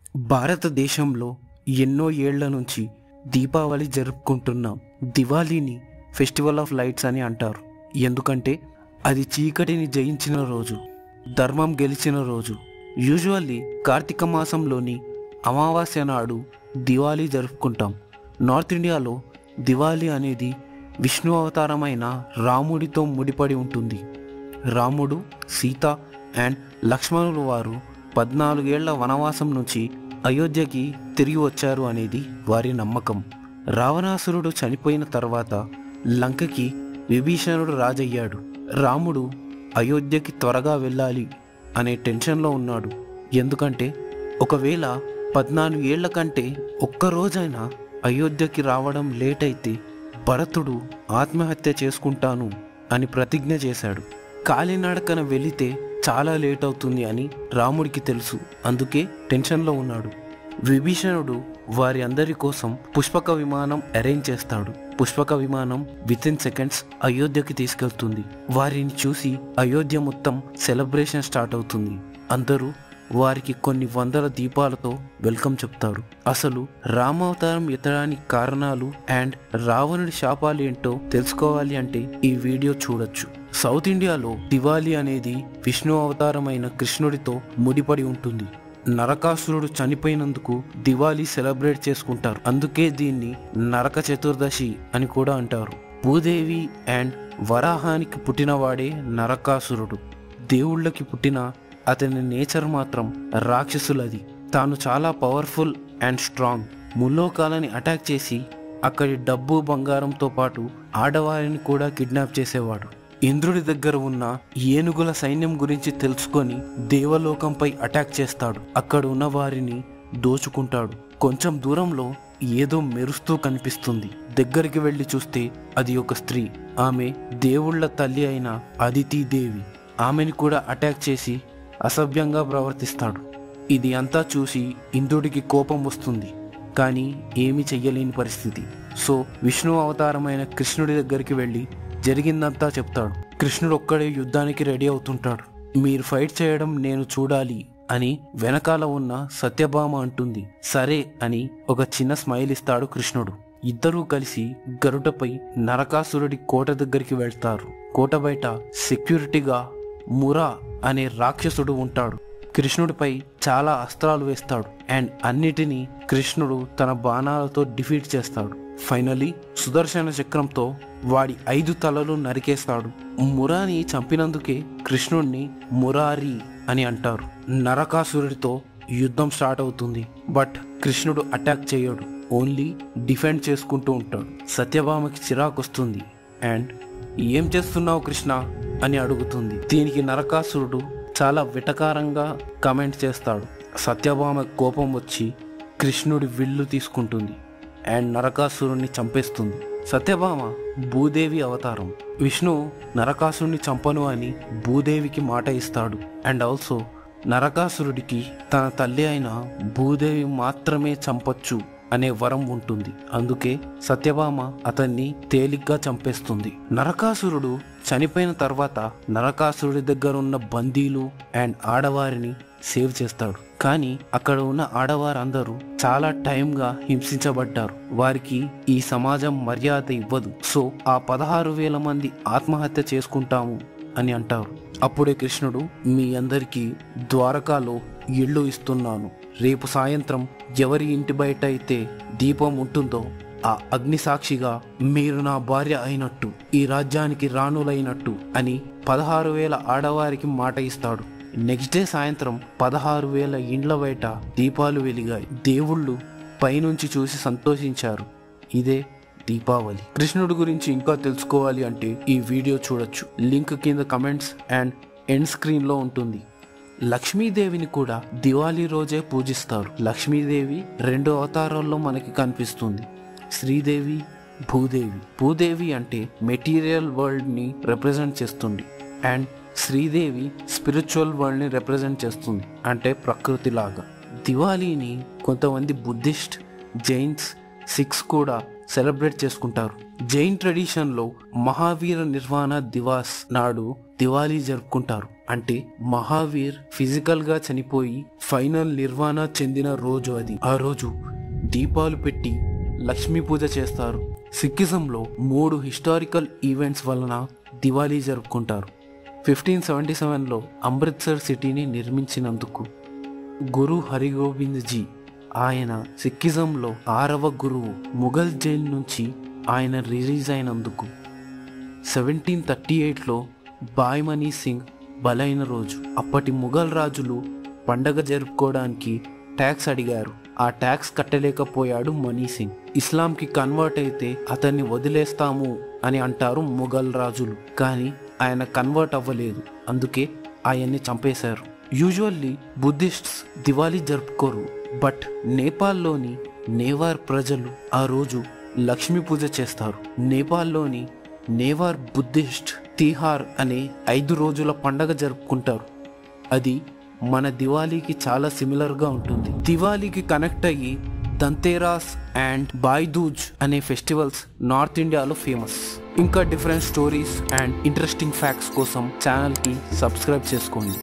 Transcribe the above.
భారతదేశంలో ఎన్నో ఏళ్ల నుంచి దీపావళి జరుపుకుంటున్నాం దివాళీని ఫెస్టివల్ ఆఫ్ లైట్స్ అని అంటారు ఎందుకంటే అది చీకటిని జయించిన రోజు ధర్మం గెలిచిన రోజు యూజువల్లీ కార్తీక మాసంలోని అమావాస్య నాడు దివాళీ జరుపుకుంటాం నార్త్ ఇండియాలో దివాళీ అనేది విష్ణు అవతారమైన రాముడితో ముడిపడి ఉంటుంది రాముడు సీత అండ్ లక్ష్మణులు వారు పద్నాలుగేళ్ల వనవాసం నుంచి అయోధ్యకి తిరిగి వచ్చారు అనేది వారి నమ్మకం రావణాసురుడు చనిపోయిన తర్వాత లంకకి విభీషణుడు రాజయ్యాడు రాముడు అయోధ్యకి త్వరగా వెళ్ళాలి అనే టెన్షన్లో ఉన్నాడు ఎందుకంటే ఒకవేళ పద్నాలుగు ఏళ్ల కంటే ఒక్క రోజైనా అయోధ్యకి రావడం లేట్ అయితే భరతుడు ఆత్మహత్య చేసుకుంటాను అని ప్రతిజ్ఞ చేశాడు కాలినడకన వెళితే చాలా లేట్ అవుతుంది అని రాముడికి తెలుసు అందుకే టెన్షన్లో ఉన్నాడు విభీషణుడు వారి అందరి కోసం పుష్పక విమానం అరేంజ్ చేస్తాడు పుష్పక విమానం విత్ ఇన్ సెకండ్స్ అయోధ్యకి తీసుకెళ్తుంది వారిని చూసి అయోధ్య మొత్తం సెలబ్రేషన్ స్టార్ట్ అవుతుంది అందరూ వారికి కొన్ని వందల దీపాలతో వెల్కమ్ చెప్తారు అసలు రామావతారం ఎత్తడానికి కారణాలు అండ్ రావణుడి శాపాలు ఏంటో తెలుసుకోవాలి అంటే ఈ వీడియో చూడొచ్చు సౌత్ ఇండియాలో దివాళీ అనేది విష్ణు అవతారమైన కృష్ణుడితో ముడిపడి ఉంటుంది నరకాసురుడు చనిపోయినందుకు దివాళీ సెలబ్రేట్ చేసుకుంటారు అందుకే దీన్ని నరక చతుర్దశి అని కూడా అంటారు భూదేవి అండ్ వరాహానికి పుట్టినవాడే నరకాసురుడు దేవుళ్ళకి పుట్టిన అతని నేచర్ మాత్రం రాక్షసులది తాను చాలా పవర్ఫుల్ అండ్ స్ట్రాంగ్ ముల్లోకాలని అటాక్ చేసి అక్కడి డబ్బు బంగారంతో పాటు ఆడవారిని కూడా కిడ్నాప్ చేసేవాడు ఇంద్రుడి దగ్గర ఉన్న ఏనుగుల సైన్యం గురించి తెలుసుకొని దేవలోకంపై అటాక్ చేస్తాడు అక్కడ ఉన్న వారిని దోచుకుంటాడు కొంచెం దూరంలో ఏదో మెరుస్తూ కనిపిస్తుంది దగ్గరికి వెళ్ళి చూస్తే అది ఒక స్త్రీ ఆమె దేవుళ్ళ తల్లి అయిన అదితి దేవి ఆమెని కూడా అటాక్ చేసి అసభ్యంగా ప్రవర్తిస్తాడు ఇది అంతా చూసి ఇంద్రుడికి కోపం వస్తుంది కానీ ఏమీ చెయ్యలేని పరిస్థితి సో విష్ణు అవతారమైన కృష్ణుడి దగ్గరికి వెళ్ళి జరిగిందంతా చెప్తాడు కృష్ణుడు ఒక్కడే యుద్ధానికి రెడీ అవుతుంటాడు మీరు ఫైట్ చేయడం నేను చూడాలి అని వెనకాల ఉన్న సత్యభామ అంటుంది సరే అని ఒక చిన్న స్మైల్ ఇస్తాడు కృష్ణుడు ఇద్దరూ కలిసి గరుడపై నరకాసురుడి కోట దగ్గరికి వెళ్తారు కోట బయట సెక్యూరిటీగా మురా అనే రాక్షసుడు ఉంటాడు కృష్ణుడిపై చాలా అస్త్రాలు వేస్తాడు అండ్ అన్నిటినీ కృష్ణుడు తన బాణాలతో డిఫీట్ చేస్తాడు ఫైనలీ సుదర్శన చక్రంతో వాడి ఐదు తలలు నరికేస్తాడు మురాని చంపినందుకే కృష్ణుడిని మురారి అని అంటారు నరకాసురుడితో యుద్ధం స్టార్ట్ అవుతుంది బట్ కృష్ణుడు అటాక్ చేయడు ఓన్లీ డిఫెండ్ చేసుకుంటూ ఉంటాడు సత్యభామకి చిరాకు వస్తుంది అండ్ ఏం చేస్తున్నావు కృష్ణ అని అడుగుతుంది దీనికి నరకాసురుడు చాలా విటకారంగా కమెంట్ చేస్తాడు సత్యభామ కోపం వచ్చి కృష్ణుడి విల్లు తీసుకుంటుంది అండ్ నరకాసురుణ్ణి చంపేస్తుంది సత్యభామ భూదేవి అవతారం విష్ణు నరకాసురుణ్ణి చంపను అని భూదేవికి మాట ఇస్తాడు అండ్ ఆల్సో నరకాసురుడికి తన తల్లి అయిన భూదేవి మాత్రమే చంపొచ్చు అనే వరం ఉంటుంది అందుకే సత్యభామ అతన్ని తేలిగ్గా చంపేస్తుంది నరకాసురుడు చనిపోయిన తర్వాత నరకాసురుడి దగ్గర ఉన్న బందీలు అండ్ ఆడవారిని సేవ్ చేస్తాడు కానీ అక్కడ ఉన్న ఆడవారందరూ చాలా టైంగా హింసించబడ్డారు వారికి ఈ సమాజం మర్యాద ఇవ్వదు సో ఆ పదహారు వేల మంది ఆత్మహత్య చేసుకుంటాము అని అంటారు అప్పుడే కృష్ణుడు మీ అందరికీ ద్వారకాలో ఇళ్ళు ఇస్తున్నాను రేపు సాయంత్రం ఎవరి ఇంటి బయట అయితే దీపం ఉంటుందో ఆ అగ్ని సాక్షిగా మీరు నా భార్య అయినట్టు ఈ రాజ్యానికి రాణులైనట్టు అని పదహారు వేల ఆడవారికి మాట ఇస్తాడు నెక్స్ట్ డే సాయంత్రం పదహారు వేల ఇండ్ల బయట దీపాలు వెలిగాయి దేవుళ్ళు పైనుంచి చూసి సంతోషించారు ఇదే దీపావళి కృష్ణుడి గురించి ఇంకా తెలుసుకోవాలి అంటే ఈ వీడియో చూడొచ్చు లింక్ కింద కమెంట్స్ అండ్ ఎండ్ స్క్రీన్లో ఉంటుంది లక్ష్మీదేవిని కూడా దివాళీ రోజే పూజిస్తారు లక్ష్మీదేవి రెండు అవతారాల్లో మనకి కనిపిస్తుంది శ్రీదేవి భూదేవి భూదేవి అంటే మెటీరియల్ వరల్డ్ని రిప్రజెంట్ చేస్తుంది అండ్ శ్రీదేవి స్పిరిచువల్ వరల్డ్ని రిప్రజెంట్ చేస్తుంది అంటే ప్రకృతి లాగా దివాళీని కొంతమంది బుద్ధిస్ట్ జైన్స్ సిక్స్ కూడా సెలబ్రేట్ చేసుకుంటారు జైన్ ట్రెడిషన్లో మహావీర నిర్వాణ దివాస్ నాడు దివాళీ జరుపుకుంటారు అంటే మహావీర్ ఫిజికల్ గా చనిపోయి ఫైనల్ నిర్వాణ చెందిన రోజు అది ఆ రోజు దీపాలు పెట్టి లక్ష్మీ పూజ చేస్తారు సిక్కిజంలో మూడు హిస్టారికల్ ఈవెంట్స్ వలన దివాళీ జరుపుకుంటారు ఫిఫ్టీన్ సెవెంటీ సెవెన్లో అమృత్సర్ సిటీని నిర్మించినందుకు గురు హరిగోవింద్ జీ ఆయన సిక్కిజంలో ఆరవ గురువు ముఘల్ జైల్ నుంచి ఆయన రిలీజ్ అయినందుకు సెవెంటీన్ థర్టీ ఎయిట్లో బాయ్మనీ సింగ్ బలైన రోజు అప్పటి ముఘల్ రాజులు పండగ జరుపుకోవడానికి ట్యాక్స్ అడిగారు ఆ ట్యాక్స్ కట్టలేకపోయాడు మనీ సింగ్ ఇస్లాంకి కన్వర్ట్ అయితే అతన్ని వదిలేస్తాము అని అంటారు ముఘల్ రాజులు కానీ ఆయన కన్వర్ట్ అవ్వలేదు అందుకే ఆయన్ని చంపేశారు యూజువల్లీ బుద్ధిస్ట్స్ దివాళీ జరుపుకోరు బట్ నేపాల్లోని నేవార్ ప్రజలు ఆ రోజు లక్ష్మీ పూజ చేస్తారు నేపాల్లోని నేవార్ బుద్ధిస్ట్ తిహార్ అనే ఐదు రోజుల పండగ జరుపుకుంటారు అది మన దివాళీకి చాలా సిమిలర్గా ఉంటుంది దివాళీకి కనెక్ట్ అయ్యి దంతేరాస్ అండ్ బాయ్దూజ్ అనే ఫెస్టివల్స్ నార్త్ ఇండియాలో ఫేమస్ ఇంకా different stories and interesting facts కోసం ఛానల్కి సబ్స్క్రైబ్ చేసుకోండి